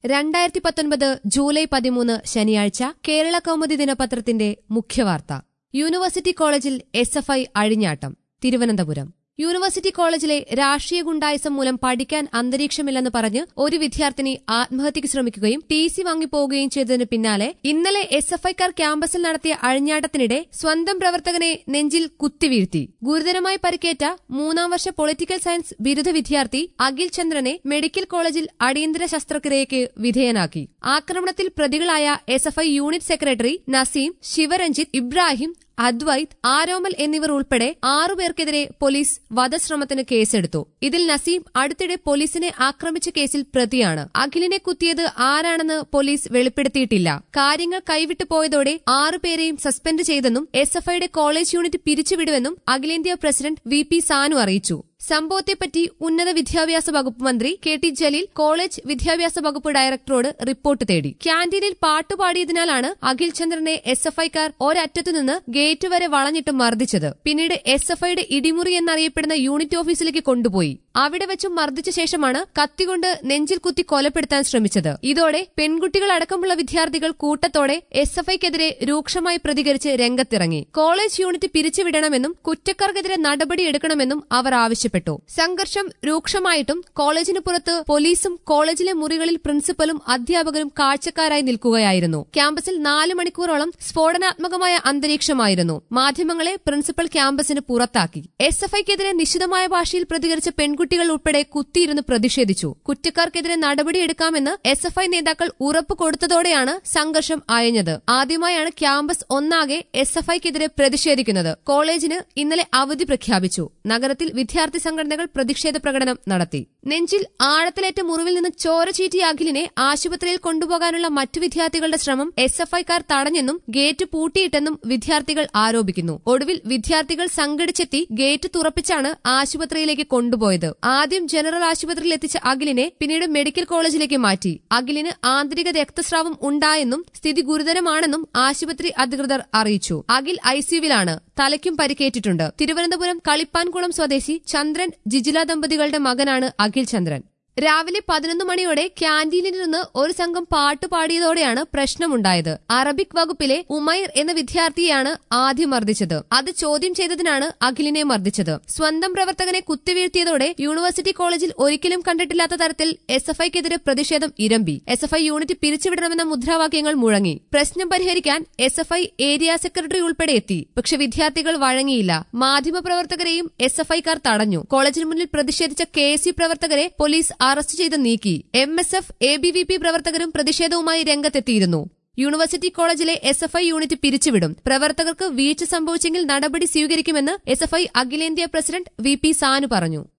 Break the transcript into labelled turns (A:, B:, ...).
A: രണ്ടായിരത്തി പത്തൊൻപത് ജൂലൈ പതിമൂന്ന് ശനിയാഴ്ച കേരള കൗമുദി ദിനപത്രത്തിന്റെ മുഖ്യവാർത്ത യൂണിവേഴ്സിറ്റി കോളേജിൽ എസ് എഫ് ഐ അഴിഞ്ഞാട്ടം തിരുവനന്തപുരം യൂണിവേഴ്സിറ്റി കോളേജിലെ രാഷ്ട്രീയ ഗുണ്ടായിസം മൂലം പഠിക്കാൻ അന്തരീക്ഷമില്ലെന്ന് പറഞ്ഞ് ഒരു വിദ്യാർത്ഥിനി ആത്മഹത്യയ്ക്ക് ശ്രമിക്കുകയും ടി സി വാങ്ങിപ്പോവുകയും ചെയ്തതിന് പിന്നാലെ ഇന്നലെ എസ് എഫ് ഐക്കാർ ക്യാമ്പസിൽ നടത്തിയ അഴിഞ്ഞാട്ടത്തിനിടെ സ്വന്തം പ്രവർത്തകനെ നെഞ്ചിൽ കുത്തിവീഴ്ത്തി ഗുരുതരമായി പരിക്കേറ്റ മൂന്നാം വർഷ പൊളിറ്റിക്കൽ സയൻസ് ബിരുദ വിദ്യാർത്ഥി അഖിൽ ചന്ദ്രനെ മെഡിക്കൽ കോളേജിൽ അടിയന്തര ശസ്ത്രക്രിയയ്ക്ക് വിധേയനാക്കി ആക്രമണത്തിൽ പ്രതികളായ S F I unit secretary Naseem Sivaranjith Ibrahim Adwaith Aromal എന്നിവർ ഉൾപ്പെടെ ആറുപേർക്കെതിരെ പോലീസ് വധശ്രമത്തിന് കേസെടുത്തു ഇതിൽ നസീം അടുത്തിടെ പോലീസിനെ ആക്രമിച്ച കേസിൽ പ്രതിയാണ് അഖിലിനെ കുത്തിയത് ആരാണെന്ന് പോലീസ് വെളിപ്പെടുത്തിയിട്ടില്ല കാര്യങ്ങൾ കൈവിട്ടു പോയതോടെ ആറുപേരെയും സസ്പെൻഡ് ചെയ്തെന്നും എസ് എഫ് ഐയുടെ കോളേജ് യൂണിറ്റ് പിരിച്ചുവിടുമെന്നും അഖിലേന്ത്യാ പ്രസിഡന്റ് വി പി സാനു അറിയിച്ചു സംഭവത്തെപ്പറ്റി ഉന്നത വിദ്യാഭ്യാസ വകുപ്പ് മന്ത്രി കെ ടി ജലീൽ കോളേജ് വിദ്യാഭ്യാസ വകുപ്പ് ഡയറക്ടറോട് റിപ്പോർട്ട് തേടി ക്യാന്റീനിൽ പാട്ടുപാടിയതിനാലാണ് അഖിൽ ചന്ദ്രനെ എസ് എഫ് ഐക്കാർ ഒരറ്റത്തുനിന്ന് ഗേറ്റ് വരെ വളഞ്ഞിട്ട് മർദ്ദിച്ചത് പിന്നീട് എസ് എഫ് ഐയുടെ ഇടിമുറി എന്നറിയപ്പെടുന്ന യൂണിറ്റ് ഓഫീസിലേക്ക് കൊണ്ടുപോയി അവിടെ വെച്ചും മർദ്ദിച്ച ശേഷമാണ് കത്തികൊണ്ട് നെഞ്ചിൽ കുത്തി കൊലപ്പെടുത്താൻ ശ്രമിച്ചത് ഇതോടെ പെൺകുട്ടികൾ അടക്കമുള്ള വിദ്യാർത്ഥികൾ കൂട്ടത്തോടെ എസ് എഫ് ഐക്കെതിരെ രൂക്ഷമായി പ്രതികരിച്ച് രംഗത്തിറങ്ങി കോളേജ് യൂണിറ്റ് പിരിച്ചുവിടണമെന്നും കുറ്റക്കാർക്കെതിരെ നടപടിയെടുക്കണമെന്നും അവർ ആവശ്യപ്പെട്ടു സംഘർഷം രൂക്ഷമായിട്ടും കോളേജിന് പുറത്ത് പോലീസും കോളേജിലെ മുറികളിൽ പ്രിൻസിപ്പലും അധ്യാപകരും കാഴ്ചക്കാരായി നിൽക്കുകയായിരുന്നു ക്യാമ്പസിൽ നാല് മണിക്കൂറോളം സ്ഫോടനാത്മകമായ അന്തരീക്ഷമായിരുന്നു മാധ്യമങ്ങളെ പ്രിൻസിപ്പൽ ക്യാമ്പസിന് പുറത്താക്കി എസ് എഫ് ഐക്കെതിരെ നിശിതമായ ഭാഷയിൽ പ്രതികരിച്ച പെൺകുട്ടികൾ ഉൾപ്പെടെ കുത്തിയിരുന്ന് പ്രതിഷേധിച്ചു കുറ്റക്കാർക്കെതിരെ നടപടിയെടുക്കാമെന്ന് എസ് എഫ് ഐ നേതാക്കൾ ഉറപ്പ് കൊടുത്തതോടെയാണ് സംഘർഷം അയഞ്ഞത് ആദ്യമായാണ് ക്യാമ്പസ് ഒന്നാകെ എസ് എഫ് ഐക്കെതിരെ പ്രതിഷേധിക്കുന്നത് കോളേജിന് ഇന്നലെ അവധി പ്രഖ്യാപിച്ചു നഗരത്തിൽ വിദ്യാർത്ഥി സംഘടനകൾ പ്രതിഷേധ പ്രകടനം നടത്തി നെഞ്ചിൽ ആഴത്തിലേറ്റ മുറിവിൽ നിന്ന് ചോര ചീറ്റിയ അഖിലിനെ ആശുപത്രിയിൽ കൊണ്ടുപോകാനുള്ള മറ്റു വിദ്യാർത്ഥികളുടെ ശ്രമം എസ് എഫ് ഐക്കാർ തടഞ്ഞെന്നും ഗേറ്റ് പൂട്ടിയിട്ടെന്നും വിദ്യാർത്ഥികൾ ആരോപിക്കുന്നു ഒടുവിൽ വിദ്യാർത്ഥികൾ സംഘടിച്ചെത്തി ഗേറ്റ് തുറപ്പിച്ചാണ് ആശുപത്രിയിലേക്ക് കൊണ്ടുപോയത് ആദ്യം ജനറൽ ആശുപത്രിയിൽ എത്തിച്ച അഖിലിനെ പിന്നീട് മെഡിക്കൽ കോളേജിലേക്ക് മാറ്റി അഖിലിന് ആന്തരിക രക്തസ്രാവം ഉണ്ടായെന്നും സ്ഥിതി ഗുരുതരമാണെന്നും ആശുപത്രി അധികൃതർ അറിയിച്ചു അഖിൽ ഐസിയുവിലാണ് തലയ്ക്കും പരിക്കേറ്റിട്ടുണ്ട് തിരുവനന്തപുരം കളിപ്പാൻകുളം സ്വദേശി ചന്ദ്രൻ ജിജില ദമ്പതികളുടെ മകനാണ് അഖിൽ ചന്ദ്രൻ രാവിലെ പതിനൊന്ന് മണിയോടെ ക്യാന്റീനിൽ നിന്ന് ഒരു സംഘം പാട്ട് പാടിയതോടെയാണ് പ്രശ്നമുണ്ടായത് അറബിക് വകുപ്പിലെ ഉമൈർ എന്ന വിദ്യാർത്ഥിയെയാണ് ആദ്യം മർദ്ദിച്ചത് അത് ചോദ്യം ചെയ്തതിനാണ് അഖിലിനെ മർദ്ദിച്ചത് സ്വന്തം പ്രവർത്തകനെ കുത്തിവീഴ്ത്തിയതോടെ യൂണിവേഴ്സിറ്റി കോളേജിൽ ഒരിക്കലും കണ്ടിട്ടില്ലാത്ത തരത്തിൽ എസ് എഫ് ഐക്കെതിരെ പ്രതിഷേധം ഇരമ്പി എസ് എഫ് ഐ യൂണിറ്റ് പിരിച്ചുവിടണമെന്ന മുദ്രാവാക്യങ്ങൾ മുഴങ്ങി പ്രശ്നം പരിഹരിക്കാൻ S F I area secretary ഉൾപ്പെടെ എത്തി പക്ഷെ വിദ്യാർത്ഥികൾ വഴങ്ങിയില്ല മാധ്യമപ്രവർത്തകരെയും എസ് എഫ് ഐക്കാർ തടഞ്ഞു കോളേജിന് മുന്നിൽ പ്രതിഷേധിച്ച കെ എസ് യു പ്രവർത്തകരെ പോലീസ് അറസ്റ്റ് ചെയ്ത് നീക്കി M S F A B V P പ്രവർത്തകരും പ്രതിഷേധവുമായി രംഗത്തെത്തിയിരുന്നു യൂണിവേഴ്സിറ്റി കോളേജിലെ എസ് എഫ് ഐ യൂണിറ്റ് പിരിച്ചുവിടും പ്രവർത്തകർക്ക് വീഴ്ച സംഭവിച്ചെങ്കിൽ നടപടി സ്വീകരിക്കുമെന്ന് എസ് എഫ് ഐ അഖിലേന്ത്യാ പ്രസിഡന്റ് വി പി സാനു പറഞ്ഞു